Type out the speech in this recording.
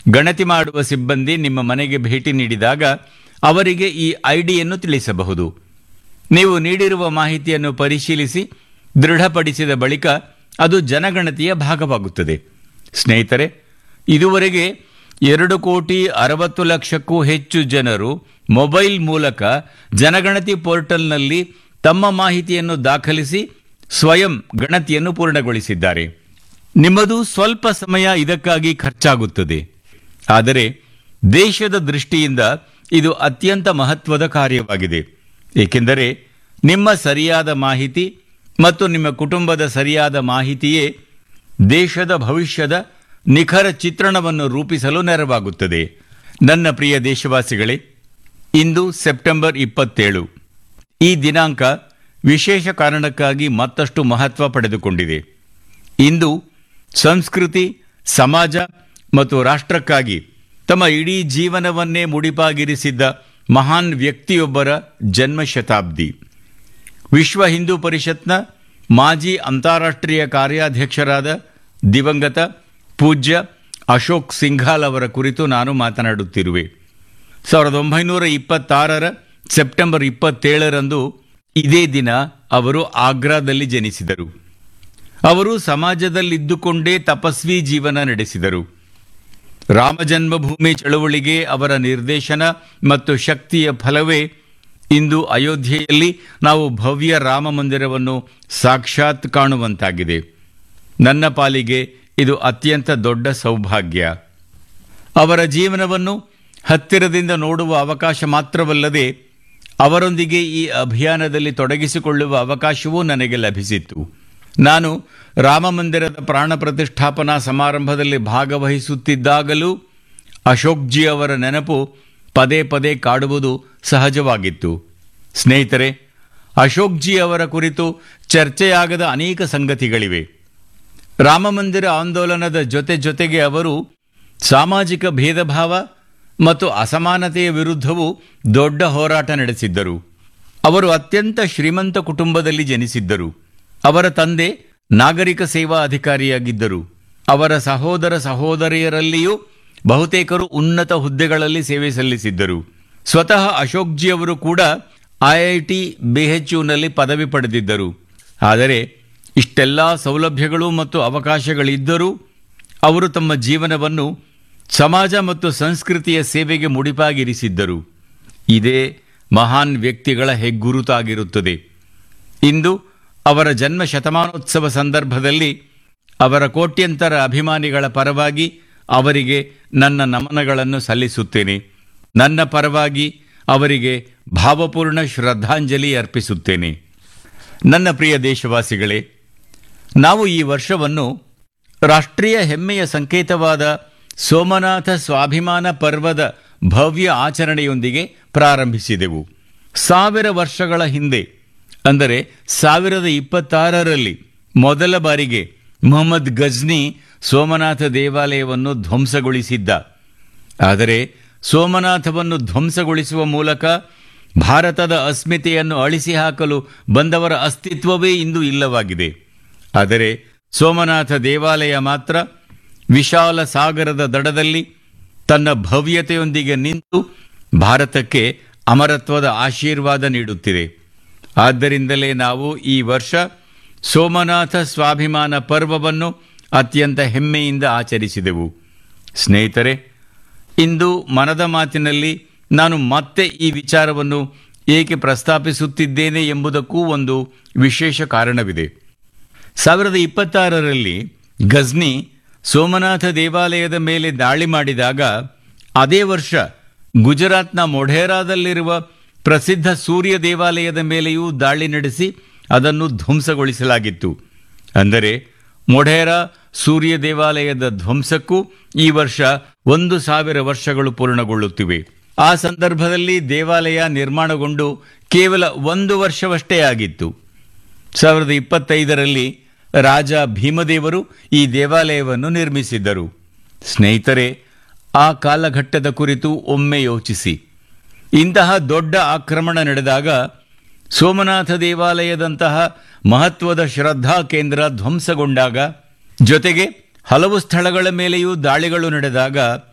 ಗಣತಿ ಮಾಡುವ ಸಿಬ್ಬಂದಿ ನಿಮ್ಮ ಮನೆಗೆ ಭೇಟಿ ನೀಡಿದಾಗ ಅವರಿಗೆ ಈ ಐಡಿಯನ್ನು ತಿಳಿಸಬಹುದು ನೀವು ನೀಡಿರುವ ಮಾಹಿತಿಯನ್ನು ಪರಿಶೀಲಿಸಿ ದೃಢಪಡಿಸಿದ ಬಳಿಕ ಅದು ಜನಗಣತಿಯ ಭಾಗವಾಗುತ್ತದೆ ಸ್ನೇಹಿತರೆ ಇದುವರೆಗೆ ಎರಡು ಕೋಟಿ ಅರವತ್ತು ಲಕ್ಷಕ್ಕೂ ಹೆಚ್ಚು ಜನರು ಮೊಬೈಲ್ ಮೂಲಕ ಜನಗಣತಿ ಪೋರ್ಟಲ್ನಲ್ಲಿ ತಮ್ಮ ಮಾಹಿತಿಯನ್ನು ದಾಖಲಿಸಿ ಸ್ವಯಂ ಗಣತಿಯನ್ನು ಪೂರ್ಣಗೊಳಿಸಿದ್ದಾರೆ ನಿಮ್ಮದು ಸ್ವಲ್ಪ ಸಮಯ ಇದಕ್ಕಾಗಿ ಖರ್ಚಾಗುತ್ತದೆ ಆದರೆ ದೇಶದ ದೃಷ್ಟಿಯಿಂದ ಇದು ಅತ್ಯಂತ ಮಹತ್ವದ ಕಾರ್ಯವಾಗಿದೆ ಏಕೆಂದರೆ ನಿಮ್ಮ ಸರಿಯಾದ ಮಾಹಿತಿ ಮತ್ತು ನಿಮ್ಮ ಕುಟುಂಬದ ಸರಿಯಾದ ಮಾಹಿತಿಯೇ ದೇಶದ ಭವಿಷ್ಯದ ನಿಖರ ಚಿತ್ರಣವನ್ನು ರೂಪಿಸಲು ನೆರವಾಗುತ್ತದೆ ನನ್ನ ಪ್ರಿಯ ದೇಶವಾಸಿಗಳೇ ಇಂದು ಸೆಪ್ಟೆಂಬರ್ ಇಪ್ಪತ್ತೇಳು ಈ ದಿನಾಂಕ ವಿಶೇಷ ಕಾರಣಕ್ಕಾಗಿ ಮತ್ತಷ್ಟು ಮಹತ್ವ ಪಡೆದುಕೊಂಡಿದೆ ಇಂದು ಸಂಸ್ಕೃತಿ ಸಮಾಜ ಮತ್ತು ರಾಷ್ಟ್ರಕ್ಕಾಗಿ ತಮ್ಮ ಇಡೀ ಜೀವನವನ್ನೇ ಮುಡಿಪಾಗಿರಿಸಿದ್ದ ಮಹಾನ್ ವ್ಯಕ್ತಿಯೊಬ್ಬರ ಜನ್ಮ ಶತಾಬ್ದಿ ವಿಶ್ವ ಹಿಂದೂ ಪರಿಷತ್ನ ಮಾಜಿ ಅಂತಾರಾಷ್ಟ್ರೀಯ ಕಾರ್ಯಾಧ್ಯಕ್ಷರಾದ ದಿವಂಗತ ಪೂಜ್ಯ ಅಶೋಕ್ ಸಿಂಘಾಲ್ ಅವರ ಕುರಿತು ನಾನು ಮಾತನಾಡುತ್ತಿರುವೆ ಸಾವಿರದ ಒಂಬೈನೂರ ಇಪ್ಪತ್ತಾರರ ಸೆಪ್ಟೆಂಬರ್ ಇಪ್ಪತ್ತೇಳರಂದು ಇದೇ ದಿನ ಅವರು ಆಗ್ರಾದಲ್ಲಿ ಜನಿಸಿದರು ಅವರು ಸಮಾಜದಲ್ಲಿದ್ದುಕೊಂಡೇ ತಪಸ್ವಿ ಜೀವನ ನಡೆಸಿದರು ರಾಮಜನ್ಮಭೂಮಿ ಚಳವಳಿಗೆ ಅವರ ನಿರ್ದೇಶನ ಮತ್ತು ಶಕ್ತಿಯ ಫಲವೇ ಇಂದು ಅಯೋಧ್ಯೆಯಲ್ಲಿ ನಾವು ಭವ್ಯ ರಾಮ ಮಂದಿರವನ್ನು ಸಾಕ್ಷಾತ್ ಕಾಣುವಂತಾಗಿದೆ ನನ್ನ ಪಾಲಿಗೆ ಇದು ಅತ್ಯಂತ ದೊಡ್ಡ ಸೌಭಾಗ್ಯ ಅವರ ಜೀವನವನ್ನು ಹತ್ತಿರದಿಂದ ನೋಡುವ ಅವಕಾಶ ಮಾತ್ರವಲ್ಲದೆ ಅವರೊಂದಿಗೆ ಈ ಅಭಿಯಾನದಲ್ಲಿ ತೊಡಗಿಸಿಕೊಳ್ಳುವ ಅವಕಾಶವೂ ನನಗೆ ಲಭಿಸಿತ್ತು ನಾನು ರಾಮ ಮಂದಿರದ ಪ್ರಾಣ ಪ್ರತಿಷ್ಠಾಪನಾ ಸಮಾರಂಭದಲ್ಲಿ ಭಾಗವಹಿಸುತ್ತಿದ್ದಾಗಲೂ ಅಶೋಕ್ಜಿ ಅವರ ನೆನಪು ಪದೇ ಪದೇ ಕಾಡುವುದು ಸಹಜವಾಗಿತ್ತು ಸ್ನೇಹಿತರೆ ಅಶೋಕ್ಜಿ ಅವರ ಕುರಿತು ಚರ್ಚೆಯಾಗದ ಅನೇಕ ಸಂಗತಿಗಳಿವೆ ರಾಮಮಂದಿರ ಆಂದೋಲನದ ಜೊತೆ ಜೊತೆಗೆ ಅವರು ಸಾಮಾಜಿಕ ಭೇದ ಭಾವ ಮತ್ತು ಅಸಮಾನತೆಯ ವಿರುದ್ಧವೂ ದೊಡ್ಡ ಹೋರಾಟ ನಡೆಸಿದ್ದರು ಅವರು ಅತ್ಯಂತ ಶ್ರೀಮಂತ ಕುಟುಂಬದಲ್ಲಿ ಜನಿಸಿದ್ದರು ಅವರ ತಂದೆ ನಾಗರಿಕ ಸೇವಾ ಅಧಿಕಾರಿಯಾಗಿದ್ದರು ಅವರ ಸಹೋದರ ಸಹೋದರಿಯರಲ್ಲಿಯೂ ಬಹುತೇಕರು ಉನ್ನತ ಹುದ್ದೆಗಳಲ್ಲಿ ಸೇವೆ ಸಲ್ಲಿಸಿದ್ದರು ಸ್ವತಃ ಅಶೋಕ್ಜಿ ಅವರು ಕೂಡ ಐಐಟಿ ಬಿಎಚ್ಯುನಲ್ಲಿ ಪದವಿ ಪಡೆದಿದ್ದರು ಆದರೆ ಇಷ್ಟೆಲ್ಲ ಸೌಲಭ್ಯಗಳು ಮತ್ತು ಅವಕಾಶಗಳಿದ್ದರೂ ಅವರು ತಮ್ಮ ಜೀವನವನ್ನು ಸಮಾಜ ಮತ್ತು ಸಂಸ್ಕೃತಿಯ ಸೇವೆಗೆ ಮುಡಿಪಾಗಿರಿಸಿದ್ದರು ಇದೇ ಮಹಾನ್ ವ್ಯಕ್ತಿಗಳ ಹೆಗ್ಗುರುತಾಗಿರುತ್ತದೆ ಇಂದು ಅವರ ಜನ್ಮ ಶತಮಾನೋತ್ಸವ ಸಂದರ್ಭದಲ್ಲಿ ಅವರ ಕೋಟ್ಯಂತರ ಅಭಿಮಾನಿಗಳ ಪರವಾಗಿ ಅವರಿಗೆ ನನ್ನ ನಮನಗಳನ್ನು ಸಲ್ಲಿಸುತ್ತೇನೆ ನನ್ನ ಪರವಾಗಿ ಅವರಿಗೆ ಭಾವಪೂರ್ಣ ಶ್ರದ್ಧಾಂಜಲಿ ಅರ್ಪಿಸುತ್ತೇನೆ ನನ್ನ ಪ್ರಿಯ ದೇಶವಾಸಿಗಳೇ ನಾವು ಈ ವರ್ಷವನ್ನು ರಾಷ್ಟ್ರೀಯ ಹೆಮ್ಮೆಯ ಸಂಕೇತವಾದ ಸೋಮನಾಥ ಸ್ವಾಭಿಮಾನ ಪರ್ವದ ಭವ್ಯ ಆಚರಣೆಯೊಂದಿಗೆ ಪ್ರಾರಂಭಿಸಿದೆವು ಸಾವಿರ ವರ್ಷಗಳ ಹಿಂದೆ ಅಂದರೆ ಸಾವಿರದ ಇಪ್ಪತ್ತಾರರಲ್ಲಿ ಮೊದಲ ಬಾರಿಗೆ ಮೊಹಮ್ಮದ್ ಗಜ್ನಿ ಸೋಮನಾಥ ದೇವಾಲಯವನ್ನು ಧ್ವಂಸಗೊಳಿಸಿದ್ದ ಆದರೆ ಸೋಮನಾಥವನ್ನು ಧ್ವಂಸಗೊಳಿಸುವ ಮೂಲಕ ಭಾರತದ ಅಸ್ಮಿತೆಯನ್ನು ಅಳಿಸಿ ಹಾಕಲು ಬಂದವರ ಅಸ್ತಿತ್ವವೇ ಇಂದು ಇಲ್ಲವಾಗಿದೆ ಆದರೆ ಸೋಮನಾಥ ದೇವಾಲಯ ಮಾತ್ರ ವಿಶಾಲ ಸಾಗರದ ದಡದಲ್ಲಿ ತನ್ನ ಭವ್ಯತೆಯೊಂದಿಗೆ ನಿಂತು ಭಾರತಕ್ಕೆ ಅಮರತ್ವದ ಆಶೀರ್ವಾದ ನೀಡುತ್ತಿದೆ ಆದ್ದರಿಂದಲೇ ನಾವು ಈ ವರ್ಷ ಸೋಮನಾಥ ಸ್ವಾಭಿಮಾನ ಪರ್ವವನ್ನು ಅತ್ಯಂತ ಹೆಮ್ಮೆಯಿಂದ ಆಚರಿಸಿದೆವು ಸ್ನೇಹಿತರೆ ಇಂದು ಮನದ ಮಾತಿನಲ್ಲಿ ನಾನು ಮತ್ತೆ ಈ ವಿಚಾರವನ್ನು ಏಕೆ ಪ್ರಸ್ತಾಪಿಸುತ್ತಿದ್ದೇನೆ ಎಂಬುದಕ್ಕೂ ಒಂದು ವಿಶೇಷ ಕಾರಣವಿದೆ ಸಾವಿರದ ಇಪ್ಪತ್ತಾರರಲ್ಲಿ ಗಜ್ನಿ ಸೋಮನಾಥ ದೇವಾಲಯದ ಮೇಲೆ ದಾಳಿ ಮಾಡಿದಾಗ ಅದೇ ವರ್ಷ ಗುಜರಾತ್ನ ಮೊಢೇರಾದಲ್ಲಿರುವ ಪ್ರಸಿದ್ಧ ಸೂರ್ಯ ದೇವಾಲಯದ ಮೇಲೆಯೂ ದಾಳಿ ನಡೆಸಿ ಅದನ್ನು ಧ್ವಂಸಗೊಳಿಸಲಾಗಿತ್ತು ಅಂದರೆ ಮೊಢೇರಾ ಸೂರ್ಯ ದೇವಾಲಯದ ಧ್ವಂಸಕ್ಕೂ ಈ ವರ್ಷ ಒಂದು ಸಾವಿರ ವರ್ಷಗಳು ಪೂರ್ಣಗೊಳ್ಳುತ್ತಿವೆ ಆ ಸಂದರ್ಭದಲ್ಲಿ ದೇವಾಲಯ ನಿರ್ಮಾಣಗೊಂಡು ಕೇವಲ ಒಂದು ವರ್ಷವಷ್ಟೇ ಆಗಿತ್ತು ಸಾವಿರದ ಇಪ್ಪತ್ತೈದರಲ್ಲಿ ರಾಜ ಭೀಮದೇವರು ಈ ದೇವಾಲಯವನ್ನು ನಿರ್ಮಿಸಿದ್ದರು ಸ್ನೇಹಿತರೆ ಆ ಕಾಲಘಟ್ಟದ ಕುರಿತು ಒಮ್ಮೆ ಯೋಚಿಸಿ ಇಂತಹ ದೊಡ್ಡ ಆಕ್ರಮಣ ನಡೆದಾಗ ಸೋಮನಾಥ ದೇವಾಲಯದಂತಹ ಮಹತ್ವದ ಶ್ರದ್ಧಾ ಕೇಂದ್ರ ಧ್ವಂಸಗೊಂಡಾಗ ಜೊತೆಗೆ ಹಲವು ಸ್ಥಳಗಳ ಮೇಲೆಯೂ ದಾಳಿಗಳು ನಡೆದಾಗ